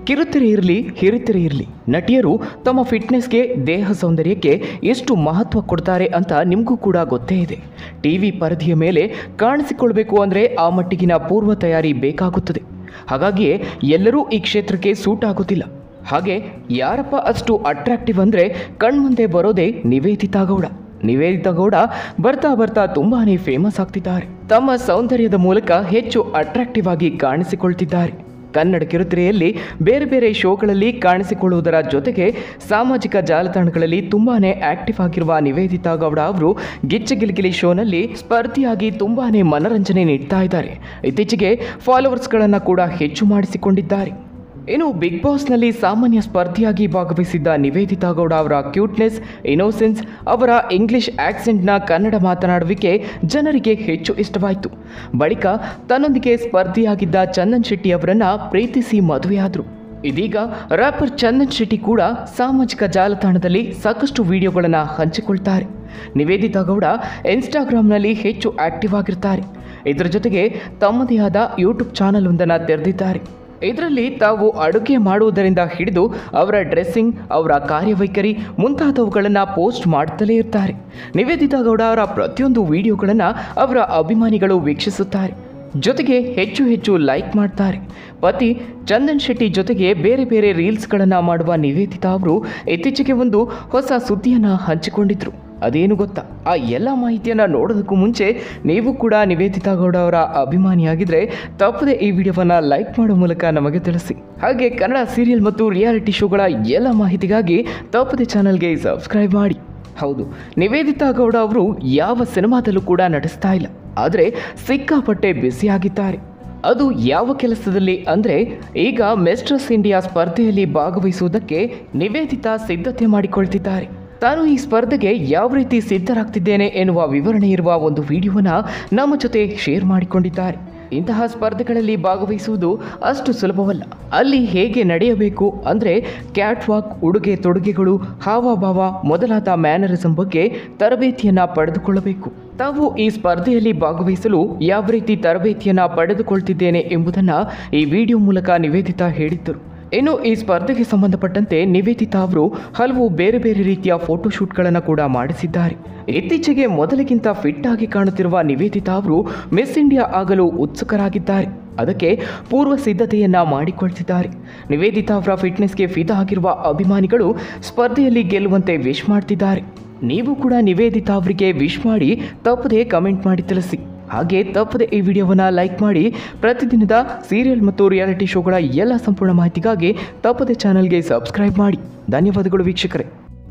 ಕಿರುತೆರೆ ಇರಲಿ ಹಿರಿತೆರೆ ಇರಲಿ ನಟಿಯರು ತಮ್ಮ ಫಿಟ್ನೆಸ್ಗೆ ದೇಹ ಸೌಂದರ್ಯಕ್ಕೆ ಎಷ್ಟು ಮಹತ್ವ ಕೊಡ್ತಾರೆ ಅಂತ ನಿಮಗೂ ಕೂಡ ಗೊತ್ತೇ ಇದೆ ಟಿವಿ ಪರದೆಯ ಮೇಲೆ ಕಾಣಿಸಿಕೊಳ್ಬೇಕು ಅಂದರೆ ಆ ಮಟ್ಟಿಗಿನ ಪೂರ್ವ ತಯಾರಿ ಬೇಕಾಗುತ್ತದೆ ಹಾಗಾಗಿಯೇ ಎಲ್ಲರೂ ಈ ಕ್ಷೇತ್ರಕ್ಕೆ ಸೂಟ್ ಆಗೋದಿಲ್ಲ ಹಾಗೆ ಯಾರಪ್ಪ ಅಷ್ಟು ಅಟ್ರಾಕ್ಟಿವ್ ಅಂದರೆ ಕಣ್ಮುಂದೆ ಬರೋದೇ ನಿವೇದಿತಾ ಗೌಡ ನಿವೇದಿತಾ ಗೌಡ ಬರ್ತಾ ಬರ್ತಾ ತುಂಬಾನೇ ಫೇಮಸ್ ಆಗ್ತಿದ್ದಾರೆ ತಮ್ಮ ಸೌಂದರ್ಯದ ಮೂಲಕ ಹೆಚ್ಚು ಅಟ್ರಾಕ್ಟಿವ್ ಆಗಿ ಕಾಣಿಸಿಕೊಳ್ತಿದ್ದಾರೆ ಕನ್ನಡ ಕಿರುತೆರೆಯಲ್ಲಿ ಬೇರೆ ಬೇರೆ ಶೋಗಳಲ್ಲಿ ಕಾಣಿಸಿಕೊಳ್ಳುವುದರ ಜೊತೆಗೆ ಸಾಮಾಜಿಕ ಜಾಲತಾಣಗಳಲ್ಲಿ ತುಂಬಾನೇ ಆಕ್ಟಿವ್ ಆಗಿರುವ ನಿವೇದಿತಾ ಗೌಡ ಅವರು ಗಿಚ್ಚ ಗಿಲಿಗಿಲಿ ಶೋನಲ್ಲಿ ಸ್ಪರ್ಧಿಯಾಗಿ ತುಂಬಾನೇ ಮನರಂಜನೆ ನೀಡ್ತಾ ಇದ್ದಾರೆ ಇತ್ತೀಚೆಗೆ ಫಾಲೋವರ್ಸ್ಗಳನ್ನು ಕೂಡ ಹೆಚ್ಚು ಮಾಡಿಸಿಕೊಂಡಿದ್ದಾರೆ ಇನ್ನು ಬಿಗ್ ಬಾಸ್ನಲ್ಲಿ ಸಾಮಾನ್ಯ ಸ್ಪರ್ಧಿಯಾಗಿ ಭಾಗವಹಿಸಿದ್ದ ನಿವೇದಿತಾ ಗೌಡ ಅವರ ಕ್ಯೂಟ್ನೆಸ್ ಇನೋಸೆನ್ಸ್ ಅವರ ಇಂಗ್ಲಿಷ್ ಆಕ್ಸೆಂಟ್ನ ಕನ್ನಡ ಮಾತನಾಡುವಿಕೆ ಜನರಿಗೆ ಹೆಚ್ಚು ಇಷ್ಟವಾಯಿತು ಬಳಿಕ ತನ್ನೊಂದಿಗೆ ಸ್ಪರ್ಧಿಯಾಗಿದ್ದ ಚಂದನ್ ಶೆಟ್ಟಿ ಅವರನ್ನ ಪ್ರೀತಿಸಿ ಮದುವೆಯಾದರು ಇದೀಗ ರ್ಯಾಪರ್ ಚಂದನ್ ಶೆಟ್ಟಿ ಕೂಡ ಸಾಮಾಜಿಕ ಜಾಲತಾಣದಲ್ಲಿ ಸಾಕಷ್ಟು ವಿಡಿಯೋಗಳನ್ನು ಹಂಚಿಕೊಳ್ತಾರೆ ನಿವೇದಿತಾ ಗೌಡ ಇನ್ಸ್ಟಾಗ್ರಾಮ್ನಲ್ಲಿ ಹೆಚ್ಚು ಆಕ್ಟಿವ್ ಆಗಿರ್ತಾರೆ ಇದರ ಜೊತೆಗೆ ತಮ್ಮದೇ ಆದ ಯೂಟ್ಯೂಬ್ ಚಾನಲ್ ಒಂದನ್ನು ತೆರೆದಿದ್ದಾರೆ ಇದರಲ್ಲಿ ತಾವು ಅಡುಗೆ ಮಾಡುವುದರಿಂದ ಹಿಡಿದು ಅವರ ಡ್ರೆಸ್ಸಿಂಗ್ ಅವರ ಕಾರ್ಯವೈಖರಿ ಮುಂತಾದವುಗಳನ್ನು ಪೋಸ್ಟ್ ಮಾಡ್ತಲೇ ಇರ್ತಾರೆ ನಿವೇದಿತಾ ಗೌಡ ಅವರ ಪ್ರತಿಯೊಂದು ವಿಡಿಯೋಗಳನ್ನು ಅವರ ಅಭಿಮಾನಿಗಳು ವೀಕ್ಷಿಸುತ್ತಾರೆ ಜೊತೆಗೆ ಹೆಚ್ಚು ಹೆಚ್ಚು ಲೈಕ್ ಮಾಡ್ತಾರೆ ಪತಿ ಚಂದನ್ ಶೆಟ್ಟಿ ಜೊತೆಗೆ ಬೇರೆ ಬೇರೆ ರೀಲ್ಸ್ಗಳನ್ನು ಮಾಡುವ ನಿವೇದಿತಾ ಅವರು ಇತ್ತೀಚೆಗೆ ಒಂದು ಹೊಸ ಸುದ್ದಿಯನ್ನು ಹಂಚಿಕೊಂಡಿದ್ರು ಅದೇನು ಗೊತ್ತಾ ಆ ಎಲ್ಲ ಮಾಹಿತಿಯನ್ನು ನೋಡೋದಕ್ಕೂ ಮುಂಚೆ ನೀವು ಕೂಡ ನಿವೇದಿತಾ ಗೌಡ ಅವರ ಅಭಿಮಾನಿಯಾಗಿದ್ದರೆ ತಪ್ಪದೆ ಈ ವಿಡಿಯೋವನ್ನು ಲೈಕ್ ಮಾಡೋ ಮೂಲಕ ನಮಗೆ ತಿಳಿಸಿ ಹಾಗೆ ಕನ್ನಡ ಸೀರಿಯಲ್ ಮತ್ತು ರಿಯಾಲಿಟಿ ಶೋಗಳ ಎಲ್ಲ ಮಾಹಿತಿಗಾಗಿ ತಪ್ಪದೆ ಚಾನಲ್ಗೆ ಸಬ್ಸ್ಕ್ರೈಬ್ ಮಾಡಿ ಹೌದು ನಿವೇದಿತಾ ಗೌಡ ಅವರು ಯಾವ ಸಿನಿಮಾದಲ್ಲೂ ಕೂಡ ನಟಿಸ್ತಾ ಇಲ್ಲ ಆದರೆ ಸಿಕ್ಕಾಪಟ್ಟೆ ಬ್ಯುಸಿಯಾಗಿದ್ದಾರೆ ಅದು ಯಾವ ಕೆಲಸದಲ್ಲಿ ಅಂದರೆ ಈಗ ಮೆಸ್ಟ್ರಸ್ ಇಂಡಿಯಾ ಸ್ಪರ್ಧೆಯಲ್ಲಿ ಭಾಗವಹಿಸುವುದಕ್ಕೆ ನಿವೇದಿತಾ ಸಿದ್ಧತೆ ಮಾಡಿಕೊಳ್ತಿದ್ದಾರೆ ತಾನು ಈ ಸ್ಪರ್ಧೆಗೆ ಯಾವ ರೀತಿ ಸಿದ್ಧರಾಗ್ತಿದ್ದೇನೆ ಎನ್ನುವ ವಿವರಣೆ ಇರುವ ಒಂದು ವಿಡಿಯೋನ ನಮ್ಮ ಜೊತೆ ಶೇರ್ ಮಾಡಿಕೊಂಡಿದ್ದಾರೆ ಇಂತಹ ಸ್ಪರ್ಧೆಗಳಲ್ಲಿ ಭಾಗವಹಿಸುವುದು ಅಷ್ಟು ಸುಲಭವಲ್ಲ ಅಲ್ಲಿ ಹೇಗೆ ನಡೆಯಬೇಕು ಅಂದರೆ ಕ್ಯಾಟ್ ವಾಕ್ ಉಡುಗೆ ತೊಡುಗೆಗಳು ಹಾವಭಾವ ಮೊದಲಾದ ಮ್ಯಾನರಿಸಂ ಬಗ್ಗೆ ತರಬೇತಿಯನ್ನು ಪಡೆದುಕೊಳ್ಳಬೇಕು ತಾವು ಈ ಸ್ಪರ್ಧೆಯಲ್ಲಿ ಭಾಗವಹಿಸಲು ಯಾವ ರೀತಿ ತರಬೇತಿಯನ್ನು ಪಡೆದುಕೊಳ್ತಿದ್ದೇನೆ ಎಂಬುದನ್ನು ಈ ವಿಡಿಯೋ ಮೂಲಕ ನಿವೇದಿತಾ ಹೇಳಿದ್ದರು ಇನ್ನು ಈ ಸ್ಪರ್ಧೆಗೆ ಸಂಬಂಧಪಟ್ಟಂತೆ ನಿವೇದಿತಾ ಅವರು ಹಲವು ಬೇರೆ ಬೇರೆ ರೀತಿಯ ಫೋಟೋಶೂಟ್ಗಳನ್ನು ಕೂಡ ಮಾಡಿಸಿದ್ದಾರೆ ಇತ್ತೀಚೆಗೆ ಮೊದಲಿಗಿಂತ ಫಿಟ್ ಆಗಿ ಕಾಣುತ್ತಿರುವ ನಿವೇದಿತಾ ಅವರು ಮಿಸ್ ಇಂಡಿಯಾ ಆಗಲು ಉತ್ಸುಕರಾಗಿದ್ದಾರೆ ಅದಕ್ಕೆ ಪೂರ್ವ ಸಿದ್ಧತೆಯನ್ನ ಮಾಡಿಕೊಳ್ತಿದ್ದಾರೆ ನಿವೇದಿತಾ ಅವರ ಫಿಟ್ನೆಸ್ಗೆ ಫಿದಾ ಆಗಿರುವ ಅಭಿಮಾನಿಗಳು ಸ್ಪರ್ಧೆಯಲ್ಲಿ ಗೆಲ್ಲುವಂತೆ ವಿಶ್ ಮಾಡ್ತಿದ್ದಾರೆ ನೀವು ಕೂಡ ನಿವೇದಿತಾ ಅವರಿಗೆ ವಿಶ್ ಮಾಡಿ ತಪ್ಪದೆ ಕಮೆಂಟ್ ಮಾಡಿ ತಿಳಿಸಿ ಹಾಗೆ ತಪ್ಪದೆ ಈ ವಿಡಿಯೋವನ್ನು ಲೈಕ್ ಮಾಡಿ ಪ್ರತಿದಿನದ ಸೀರಿಯಲ್ ಮತ್ತು ರಿಯಾಲಿಟಿ ಶೋಗಳ ಎಲ್ಲ ಸಂಪೂರ್ಣ ಮಾಹಿತಿಗಾಗಿ ತಪ್ಪದೆ ಚಾನಲ್ಗೆ ಸಬ್ಸ್ಕ್ರೈಬ್ ಮಾಡಿ ಧನ್ಯವಾದಗಳು ವೀಕ್ಷಕರೇ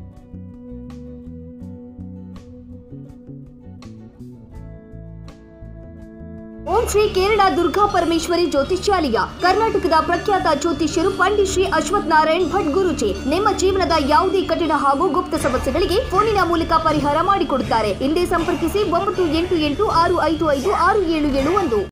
ಓಂ ಶ್ರೀ ಕೇರಳ ದುರ್ಗಾ ಪರಮೇಶ್ವರಿ ಜ್ಯೋತಿಷ್ಯಾಲಯ ಕರ್ನಾಟಕದ ಪ್ರಖ್ಯಾತ ಜ್ಯೋತಿಷ್ಯರು ಪಂಡಿತ್ ಶ್ರೀ ಅಶ್ವಥ್ ನಾರಾಯಣ್ ಭಟ್ ಗುರುಜಿ ನಿಮ್ಮ ಜೀವನದ ಯಾವುದೇ ಕಠಿಣ ಹಾಗೂ ಗುಪ್ತ ಸಮಸ್ಯೆಗಳಿಗೆ ಫೋನಿನ ಮೂಲಕ ಪರಿಹಾರ ಮಾಡಿಕೊಡುತ್ತಾರೆ ಹಿಂದೆ ಸಂಪರ್ಕಿಸಿ ಒಂಬತ್ತು ಎಂಟು ಎಂಟು ಆರು ಐದು ಐದು ಆರು ಏಳು ಏಳು ಒಂದು